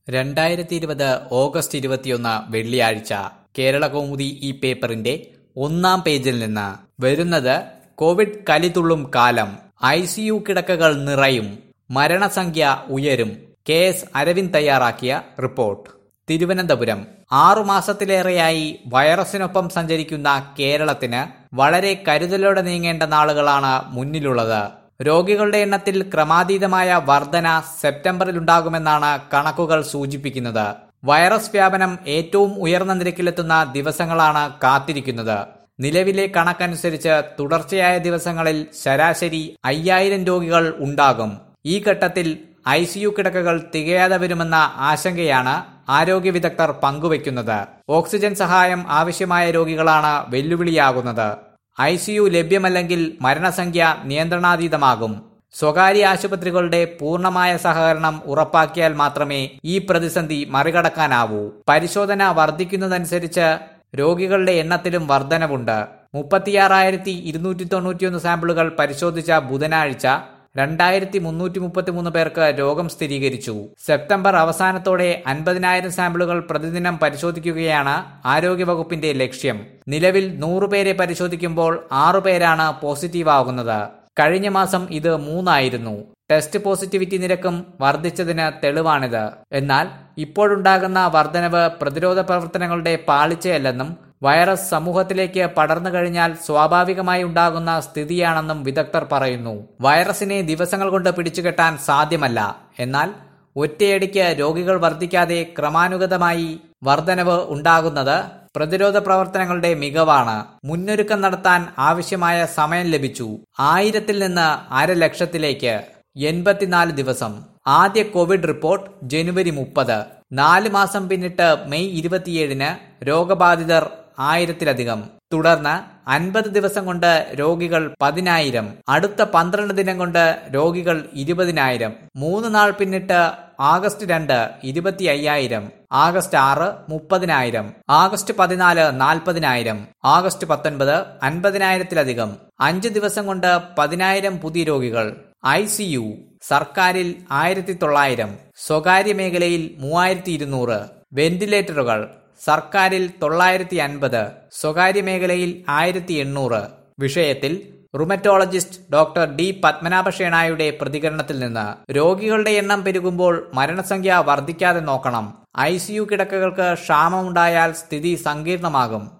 രണ്ടായിരത്തി ഇരുപത് ഓഗസ്റ്റ് ഇരുപത്തിയൊന്ന് വെള്ളിയാഴ്ച കേരളകൗമുദി ഈ പേപ്പറിന്റെ ഒന്നാം പേജിൽ നിന്ന് വരുന്നത് കോവിഡ് കലിതുള്ളും കാലം ഐ സി യു കിടക്കകൾ നിറയും മരണസംഖ്യ ഉയരും കെ എസ് അരവിന്ദ് തയ്യാറാക്കിയ റിപ്പോർട്ട് തിരുവനന്തപുരം ആറുമാസത്തിലേറെയായി വൈറസിനൊപ്പം സഞ്ചരിക്കുന്ന കേരളത്തിന് വളരെ കരുതലോടെ നീങ്ങേണ്ട നാളുകളാണ് മുന്നിലുള്ളത് രോഗികളുടെ എണ്ണത്തിൽ ക്രമാതീതമായ വർധന സെപ്റ്റംബറിലുണ്ടാകുമെന്നാണ് കണക്കുകൾ സൂചിപ്പിക്കുന്നത് വൈറസ് വ്യാപനം ഏറ്റവും ഉയർന്ന നിരക്കിലെത്തുന്ന ദിവസങ്ങളാണ് കാത്തിരിക്കുന്നത് നിലവിലെ കണക്കനുസരിച്ച് തുടർച്ചയായ ദിവസങ്ങളിൽ ശരാശരി അയ്യായിരം രോഗികൾ ഉണ്ടാകും ഈ ഘട്ടത്തിൽ ഐ സി യു കിടക്കകൾ തികയാതെ വരുമെന്ന ആശങ്കയാണ് ആരോഗ്യ വിദഗ്ധർ പങ്കുവയ്ക്കുന്നത് ഓക്സിജൻ സഹായം ആവശ്യമായ രോഗികളാണ് വെല്ലുവിളിയാകുന്നത് ഐ സി യു ലഭ്യമല്ലെങ്കിൽ മരണസംഖ്യ നിയന്ത്രണാതീതമാകും സ്വകാര്യ ആശുപത്രികളുടെ പൂർണ്ണമായ സഹകരണം ഉറപ്പാക്കിയാൽ മാത്രമേ ഈ പ്രതിസന്ധി മറികടക്കാനാവൂ പരിശോധന വർദ്ധിക്കുന്നതനുസരിച്ച് രോഗികളുടെ എണ്ണത്തിലും വർധനവുണ്ട് മുപ്പത്തിയാറായിരത്തി ഇരുന്നൂറ്റി തൊണ്ണൂറ്റിയൊന്ന് സാമ്പിളുകൾ പരിശോധിച്ച ബുധനാഴ്ച രണ്ടായിരത്തി മുന്നൂറ്റി മുപ്പത്തിമൂന്ന് പേർക്ക് രോഗം സ്ഥിരീകരിച്ചു സെപ്റ്റംബർ അവസാനത്തോടെ അൻപതിനായിരം സാമ്പിളുകൾ പ്രതിദിനം പരിശോധിക്കുകയാണ് ആരോഗ്യവകുപ്പിന്റെ ലക്ഷ്യം നിലവിൽ നൂറുപേരെ പരിശോധിക്കുമ്പോൾ ആറുപേരാണ് പോസിറ്റീവ് ആകുന്നത് കഴിഞ്ഞ മാസം ഇത് മൂന്നായിരുന്നു ടെസ്റ്റ് പോസിറ്റിവിറ്റി നിരക്കും വർദ്ധിച്ചതിന് തെളിവാണിത് എന്നാൽ ഇപ്പോഴുണ്ടാകുന്ന വർധനവ് പ്രതിരോധ പ്രവർത്തനങ്ങളുടെ പാളിച്ചയല്ലെന്നും വൈറസ് സമൂഹത്തിലേക്ക് പടർന്നു കഴിഞ്ഞാൽ സ്വാഭാവികമായി ഉണ്ടാകുന്ന സ്ഥിതിയാണെന്നും വിദഗ്ധർ പറയുന്നു വൈറസിനെ ദിവസങ്ങൾ കൊണ്ട് പിടിച്ചുകെട്ടാൻ സാധ്യമല്ല എന്നാൽ ഒറ്റയടിക്ക് രോഗികൾ വർദ്ധിക്കാതെ ക്രമാനുഗതമായി വർധനവ് ഉണ്ടാകുന്നത് പ്രതിരോധ പ്രവർത്തനങ്ങളുടെ മികവാണ് മുന്നൊരുക്കം നടത്താൻ ആവശ്യമായ സമയം ലഭിച്ചു ആയിരത്തിൽ നിന്ന് അര ലക്ഷത്തിലേക്ക് എൺപത്തിനാല് ദിവസം ആദ്യ കോവിഡ് റിപ്പോർട്ട് ജനുവരി മുപ്പത് നാല് മാസം പിന്നിട്ട് മെയ് ഇരുപത്തിയേഴിന് രോഗബാധിതർ ആയിരത്തിലധികം തുടർന്ന് അൻപത് ദിവസം കൊണ്ട് രോഗികൾ പതിനായിരം അടുത്ത പന്ത്രണ്ട് ദിനം കൊണ്ട് രോഗികൾ ഇരുപതിനായിരം മൂന്ന് നാൾ പിന്നിട്ട് ആഗസ്റ്റ് രണ്ട് ഇരുപത്തി അയ്യായിരം ആഗസ്റ്റ് ആറ് മുപ്പതിനായിരം ആഗസ്റ്റ് പതിനാല് നാൽപ്പതിനായിരം ആഗസ്റ്റ് പത്തൊൻപത് അൻപതിനായിരത്തിലധികം അഞ്ച് ദിവസം കൊണ്ട് പതിനായിരം പുതിയ രോഗികൾ ഐ സി യു സർക്കാരിൽ ആയിരത്തി തൊള്ളായിരം സ്വകാര്യ മേഖലയിൽ മൂവായിരത്തി ഇരുന്നൂറ് വെന്റിലേറ്ററുകൾ സർക്കാരിൽ തൊള്ളായിരത്തി അൻപത് സ്വകാര്യ മേഖലയിൽ ആയിരത്തി എണ്ണൂറ് വിഷയത്തിൽ റുമറ്റോളജിസ്റ്റ് ഡോക്ടർ ഡി പത്മനാഭ പ്രതികരണത്തിൽ നിന്ന് രോഗികളുടെ എണ്ണം പെരുകുമ്പോൾ മരണസംഖ്യ വർദ്ധിക്കാതെ നോക്കണം ഐ കിടക്കകൾക്ക് ക്ഷാമമുണ്ടായാൽ സ്ഥിതി സങ്കീർണമാകും